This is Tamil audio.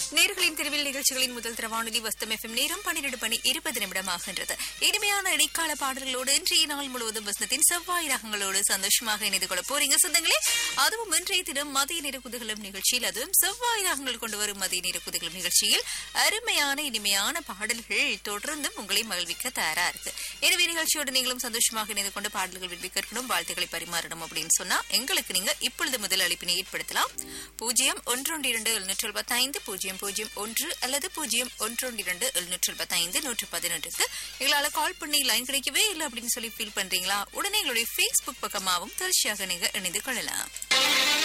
நேர்களின் திருவில் நிகழ்ச்சிகளின் முதல் திரவானொலி வஸ்தம் எஃப்எம் நேரம் பன்னிரண்டு மணி இருபது நிமிடமாகின்றது இனிமையான இடைக்கால பாடல்களோடு இன்றைய நாள் முழுவதும் வசனத்தின் செவ்வாய் ரகங்களோடு சந்தோஷமாக இணைந்து கொள்ள போறீங்க சொந்தங்களே அதுவும் இன்றைய தினம் மதிய நேர குதகலம் நிகழ்ச்சியில் அதுவும் செவ்வாய் ரகங்கள் கொண்டு வரும் மதிய நேர குதகலம் நிகழ்ச்சியில் அருமையான இனிமையான பாடல்கள் தொடர்ந்தும் உங்களை மகிழ்விக்க தயாரா இருக்கு எனவே நிகழ்ச்சியோடு நீங்களும் சந்தோஷமாக இணைந்து கொண்டு பாடல்கள் விரும்பி கேட்கணும் வாழ்த்துக்களை பரிமாறணும் அப்படின்னு சொன்னா எங்களுக்கு நீங்க இப்பொழுது முதல் அழைப்பினை ஏற்படுத்தலாம் பூஜ்ஜியம் ஒன்றொன்று இரண்டு எழுநூற்று பத்தைந்து பூஜ்ஜியம் பூஜ்ஜியம் ஒன்று அல்லது பூஜ்ஜியம் ஒன்றொன்று இரண்டு எழுநூற்று பத்தைந்து நூற்று பதினொன்றுக்கு எங்களால கால் பண்ணி லைன் கிடைக்கவே இல்லை அப்படின்னு சொல்லி ஃபீல் பண்றீங்களா உடனே எங்களுடைய ஃபேஸ்புக் பக்கமாகவும் தொடர்ச்சியாக நீங்க இணைந்து கொள்ளலாம்